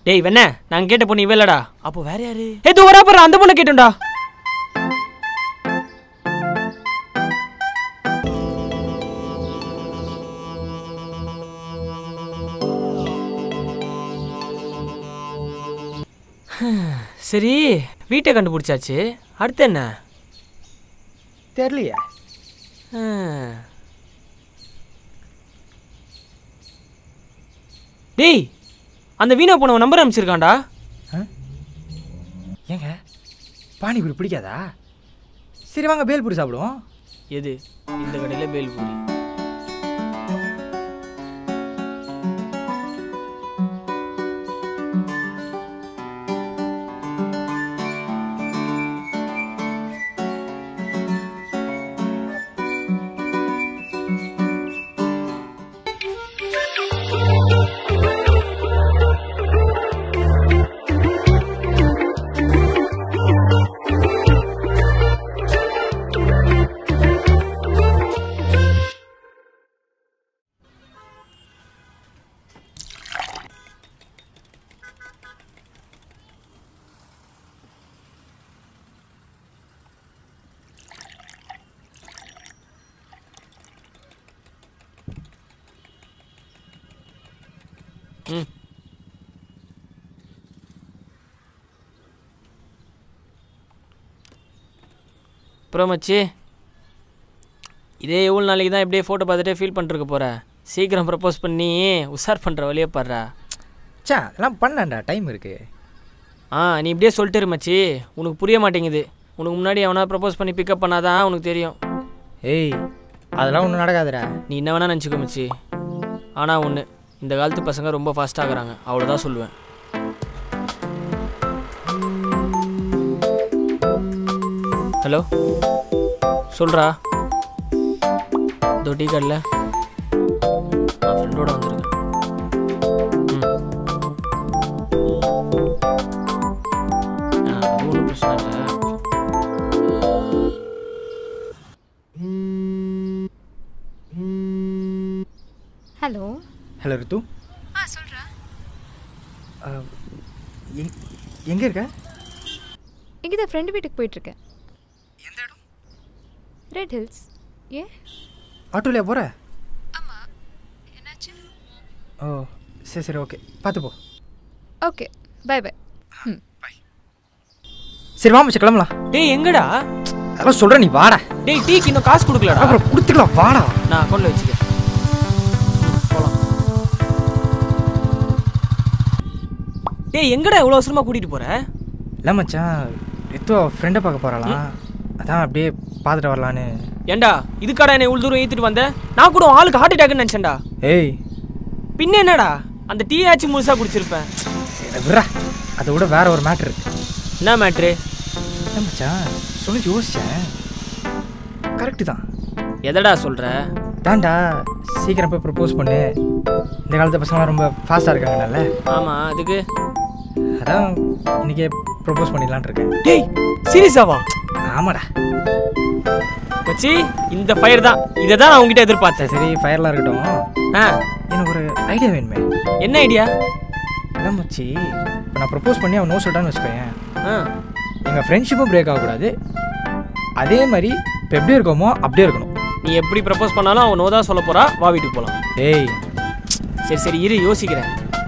டேய் வெண்ண நாங்க கேட்ட பொண்ணு இவ இல்லடா அப்போ வேற யாரு ஏ தூ வரா பாரு அந்த பொண்ணை கேட்டுண்டா சரி வீட்டை கண்டுபிடிச்சாச்சு அடுத்து என்ன தெரியலையே ஆ. டேய் அந்த வீணா போனவன் நம்பர் அனுப்பிச்சிருக்கான்டா ஏங்க பானிபூரி பிடிக்காதா சரி வாங்க பேல்பூரி சாப்பிடுவோம் எது இந்த கடையில் பேல்பூரி ம் அப்புறம் மச்சி இதே எவ்வளோ நாளைக்கு தான் இப்படியே ஃபோட்டோ பார்த்துட்டே ஃபீல் பண்ணிருக்க போகிற சீக்கிரம் ப்ரப்போஸ் பண்ணி உஷார் பண்ணுற வழியே பாடுறா சா அதெல்லாம் பண்ணலாம்டா டைம் இருக்கு ஆ நீ இப்படியே சொல்லிட்டு இரு மச்சி உனக்கு புரிய மாட்டேங்குது உனக்கு முன்னாடி அவனா ப்ரப்போஸ் பண்ணி பிக்கப் பண்ணாதான் உனக்கு தெரியும் ஏய் அதெல்லாம் ஒன்றும் நடக்காதுடா நீ என்ன வேணால் நினச்சிக்கோ மச்சி ஆனால் ஒன்று இந்த காலத்து பசங்க ரொம்ப ஃபாஸ்ட்டாகிறாங்க அவ்வளோதான் சொல்லுவேன் ஹலோ சொல்கிறா இதோ டீ கடையில் நான் ஃப்ரெண்டோட வந்திருக்கேன் ம் ஆ அது ஒன்றும் பிரச்சனை இல்லை ஹலோ ஹலோ ரித்து ஆ சொல்கிறா எங் எங்கே இருக்க இங்கே தான் ஃப்ரெண்டு வீட்டுக்கு போயிட்டுருக்கேன் எந்த இடம் ரெட் ஹில்ஸ் ஏன் ஆட்டோலையா போகிற ஆமாம் என்னாச்சு ஓ சரி சரி ஓகே பார்த்து போ ஓகே பை பை ம் சரி வா மச்சி கிளம்பலாம் டேய் எங்கடா அதெல்லாம் சொல்கிறேன் நீ வாடா டேய் டீக்கு இன்னும் காசு கொடுக்கலடா அப்புறம் கொடுத்துக்கலாம் வாடா நான் அக்கௌண்ட்ல வச்சுக்க போலாம் டேய் எங்கடா இவ்வளோ அவசரமா கூட்டிட்டு போற இல்லை மச்சான் ரித்து ஃப்ரெண்டை பார்க்க போகிறாளாம் அதான் அப்படியே பார்த்துட்டு வரலான்னு ஏன்டா இதுக்காடா என்னை இவ்வளோ தூரம் ஏற்றிட்டு வந்த நான் கூட உன் ஆளுக்கு ஹார்ட் அட்டாக்னு நினச்சேன்டா ஏய் பின்ன என்னடா அந்த டீ ஆச்சு முழுசா குடிச்சிருப்பேன் சரி விட்றா அதை விட வேற ஒரு மேட்ரு இருக்கு என்ன மேட்ரு இல்லை மச்சான் சொல்லி யோசிச்சேன் கரெக்டு தான் எதடா சொல்ற தாண்டா சீக்கிரம் போய் ப்ரப்போஸ் பண்ணு இந்த காலத்து பசங்களாம் ரொம்ப ஃபாஸ்ட்டாக இருக்காங்கல்ல ஆமா அதுக்கு அதான் இன்னைக்கே ப்ரப்போஸ் பண்ணிடலான் இருக்கேன் டேய் சீரியஸாவா ஆமாடா மச்சி இந்த ஃபயர் தான் இதை தான் நான் உங்ககிட்ட எதிர்பார்த்தேன் சரி சரி ஃபயர்லாம் இருக்கட்டும் ஆ எனக்கு ஒரு ஐடியா வேணுமே என்ன ஐடியா இல்லை மச்சி இப்போ நான் ப்ரப்போஸ் பண்ணி அவன் நோ சொல்லிட்டான்னு வச்சுக்கோயேன் ஆ எங்கள் ஃப்ரெண்ட்ஷிப்பும் பிரேக் ஆகக்கூடாது அதே மாதிரி இப்போ எப்படி இருக்கோமோ அப்படியே இருக்கணும் நீ எப்படி ப்ரப்போஸ் பண்ணாலும் அவன் நோ தான் சொல்ல போறா வா வீட்டுக்கு போலாம் டேய் சரி சரி இரு யோசிக்கிறேன்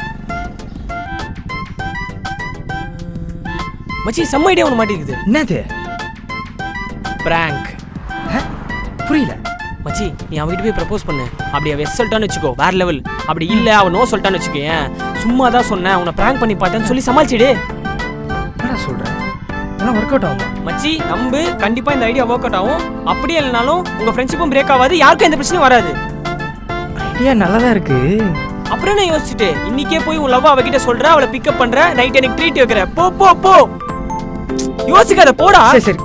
மச்சி செம்ம ஐடியா ஒன்று மாட்டிருக்குது என்னது பிராங்க் ஆ? புரியல மச்சி நீ அவகிட்ட போய் ப்ரப்போஸ் பண்ணு அப்படி அவ எஸ் சொல்லிட்டான்னு வச்சுக்கோ வேற லெவல் அப்படி இல்ல அவ நோ சொல்லிட்டான்னு வச்சுக்கோயேன் சும்மா தான் சொன்னேன் உன்னை பிராங்க் பண்ணி பார்த்தேன்னு சொல்லி சமாளிச்சிடு என்னடா சொல்கிறேன் இதெல்லாம் ஒர்க் அவுட் ஆகுமா மச்சி நம்பு கண்டிப்பா இந்த ஐடியா ஒர்க் அவுட் ஆகும் அப்படியே இல்லைனாலும் உங்க ஃப்ரெண்ட்ஷிப்பும் பிரேக் ஆகாது யாருக்கும் எந்த பிரச்சனையும் வராது ஐடியா நல்லா தான் இருக்கு அப்புறம் என்ன யோசிச்சுட்டு இன்னைக்கே போய் உன் லவ் அவகிட்ட சொல்ற அவளை பிக்கப் பண்ற நைட் எனக்கு ட்ரீட் வைக்கிற போ போ போ யோசிக்காத போடா சரி சரி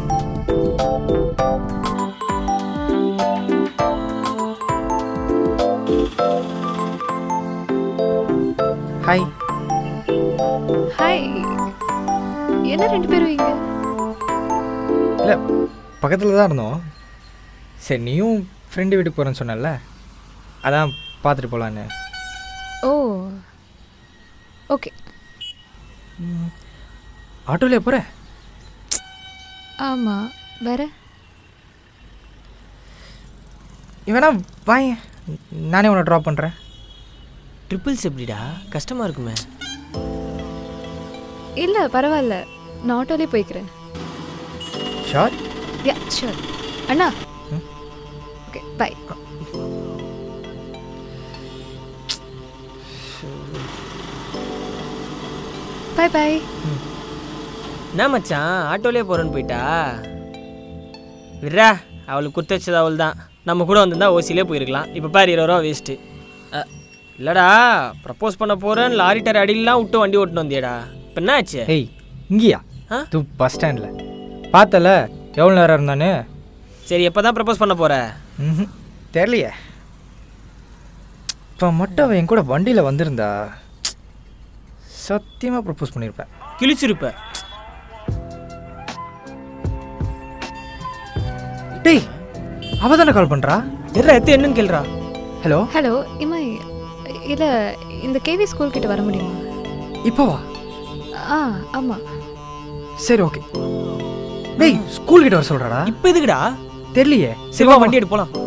ஹாய் ஹாய் என்ன ரெண்டு பேரும் இங்கே இல்லை பக்கத்தில் தான் இருந்தோம் சரி நீயும் ஃப்ரெண்டு வீட்டுக்கு போகிறேன்னு சொன்னல அதான் பார்த்துட்டு போகலான்னு ஓ ஓகே ஆட்டோலேயே போகிற ஆமாம் வேற இவனா வாங்க நானே உன்னை ட்ராப் பண்ணுறேன் ட்ரிபிள்ஸ் எப்படிடா கஷ்டமாக இருக்குமே இல்லை பரவாயில்ல நான் ஆட்டோலே போய்க்கிறேன் ஷார் யா ஷூர் அண்ணா ஓகே பை பை பை என்ன மச்சான் ஆட்டோலேயே போகிறேன்னு போயிட்டா விட்றா அவளுக்கு குத்து வச்சது அவள் தான் நம்ம கூட வந்திருந்தா ஓசிலே போயிருக்கலாம் இப்போ பாரு இருபது ரூபா வேஸ்ட்டு இல்லைடா ப்ரப்போஸ் பண்ண போகிறேன்னு லாரி டயர் அடியிலாம் விட்டு வண்டி ஓட்டுன்னு வந்தியடா இப்போ என்ன ஆச்சு ஏய் இங்கேயா ஆ? தூ பஸ் ஸ்டாண்டில் பார்த்தல எவ்வளோ நேரம் இருந்தானு சரி எப்போ தான் ப்ரப்போஸ் பண்ண போகிற ம் தெரியலையே இப்போ மட்டும் அவன் என் கூட வண்டியில் வந்திருந்தா சத்தியமாக ப்ரப்போஸ் பண்ணியிருப்பேன் கிழிச்சிருப்ப டேய் அவ தானே கால் பண்ணுறா தெரியல எத்து என்னன்னு கேள்றா ஹலோ ஹலோ இம்மா இல்லை இந்த கேவி ஸ்கூல் கிட்ட வர முடியுமா இப்போ வா ஆ ஆமாம் சரி ஓகே டேய் ஸ்கூல் கிட்ட வர சொல்கிறாடா இப்போ எதுக்குடா தெரியலையே சரி வா வண்டி எடு போலாம்